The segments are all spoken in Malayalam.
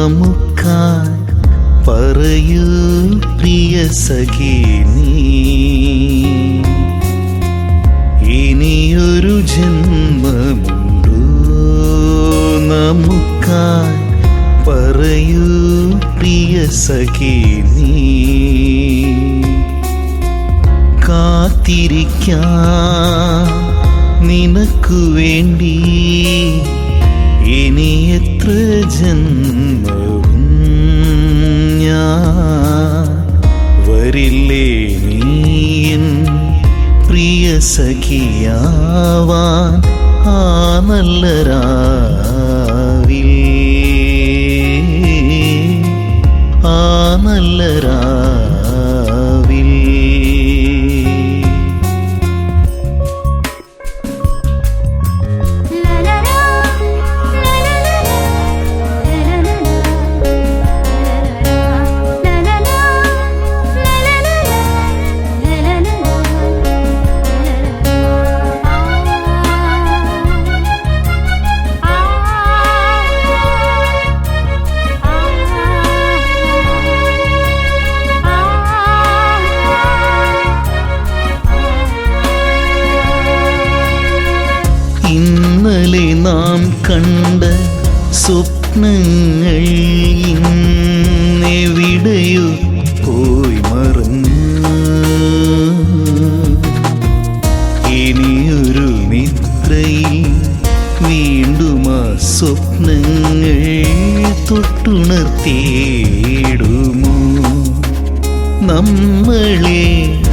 നമുക്കായി പറയൂ പ്രിയ സഖി നീ ഇനിയൊരു ജന്മമുണ്ടോ നമുക്കായി പറയൂ പ്രിയ സഖി നീ കാത്തിരിക്കാം നിനക്കു വേണ്ടി ഇനി എത്ര ജന്മവും ഞാൻ വരില്ലേ നീയൻ പ്രിയ സഖിയാവാൻ ആ നല്ല രാവിൽ ആ നല്ല രാവിൽ ഇന്നലെ നാം കണ്ട സ്വപ്നങ്ങൾ ഇന്നെവിടെയോ പോയി മറന്നു ഇനിയൊരു നിദ്രയിൽ വീണ്ടും ആ സ്വപ്നങ്ങൾ തൊട്ടുണർത്തിയിടുമോ നമ്മളെ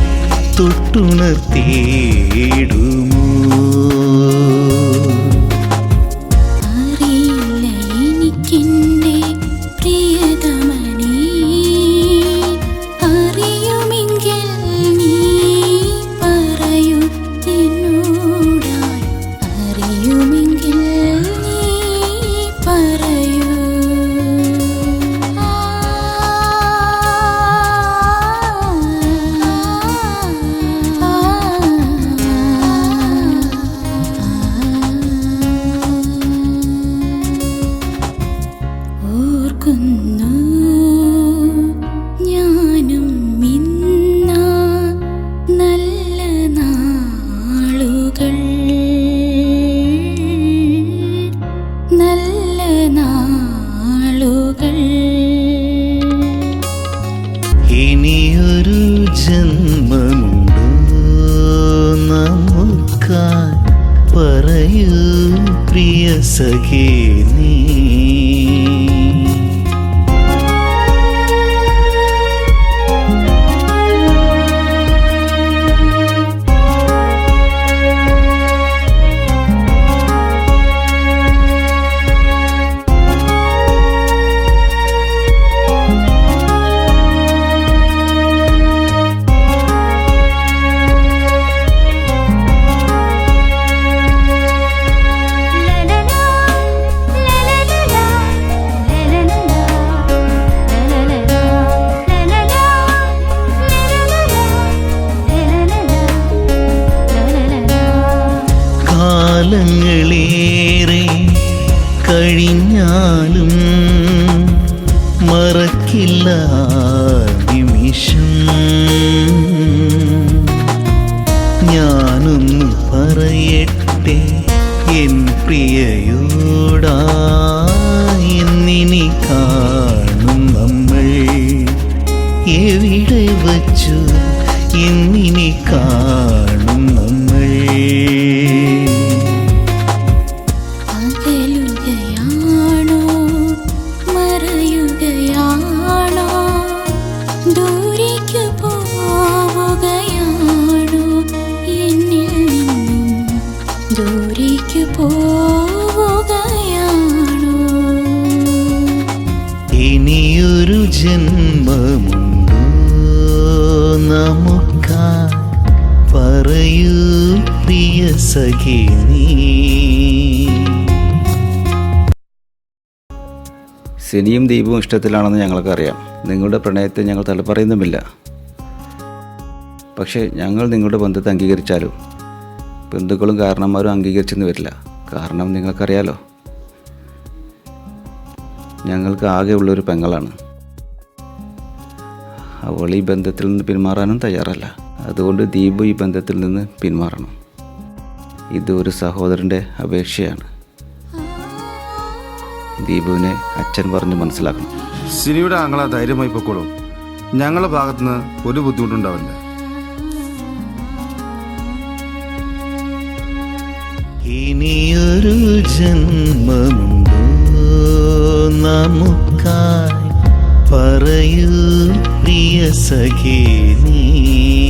തൊട്ടുണർത്തിയിടുമോ അറിയില്ല എനിക്കെന്റെ പ്രിയതമനേ അറിയുമെങ്കിൽ നീ പറയൂ എന്നോടായി അറിയുമെങ്കിൽ നീ പറയൂ ഓർക്കുന്നു ഞാനും ഇന്ന നല്ല നാളുകൾ നല്ല നാളുകൾ ഇനിയൊരു ജന്മമുണ്ടോ നമുക്കായി പറയൂ പ്രിയ സഖി നീ കാലങ്ങളേറെ കഴിഞ്ഞാലും മറക്കില്ല ആ നിമിഷം ഞാനൊന്ന് പറയട്ടെ എൻ പ്രിയയോടാ എന്നിനി കാണും നമ്മൾ എവിടെ വച്ചു എന്നിനി കാണും നമ്മൾ അകലുകയാണോ മറയുകയാണോ ദൂരേക്ക് പോവുകയാണോ എന്നിൽ നിന്നും ദൂരേക്ക് പോവുകയാണോ ഇനിയൊരു ജന്മമുണ്ടോ നമുക്കായി പറയൂ പ്രിയ സഖി നീ സിനിയും ദീപവും ഇഷ്ടത്തിലാണെന്ന് ഞങ്ങൾക്ക് അറിയാം നിങ്ങളുടെ പ്രണയത്തെ ഞങ്ങൾ തലപ്പറയുന്നുമില്ല പക്ഷേ ഞങ്ങൾ നിങ്ങളുടെ ബന്ധത്തെ അംഗീകരിച്ചാലും ബന്ധുക്കളും കാരണന്മാരും അംഗീകരിച്ചെന്ന് വരില്ല കാരണം നിങ്ങൾക്കറിയാലോ ഞങ്ങൾക്ക് ആകെയുള്ളൊരു പെങ്ങളാണ് അവൾ ഈ ബന്ധത്തിൽ നിന്ന് പിന്മാറാനും തയ്യാറല്ല അതുകൊണ്ട് ദീപു ഈ ബന്ധത്തിൽ നിന്ന് പിന്മാറണം ഇത് ഒരു സഹോദരൻ്റെ അപേക്ഷയാണ് ദീപുവിനെ അച്ഛൻ പറഞ്ഞ് മനസ്സിലാക്കണം സിനിയുടെ ആങ്ങള ധൈര്യമായി പൊക്കോളും ഞങ്ങളുടെ ഭാഗത്തുനിന്ന് ഒരു ബുദ്ധിമുട്ടുണ്ടാവില്ല ഇനിയൊരു ജന്മമുണ്ടോ നമുക്കായി പറയൂ പ്രിയ സഖേ നീ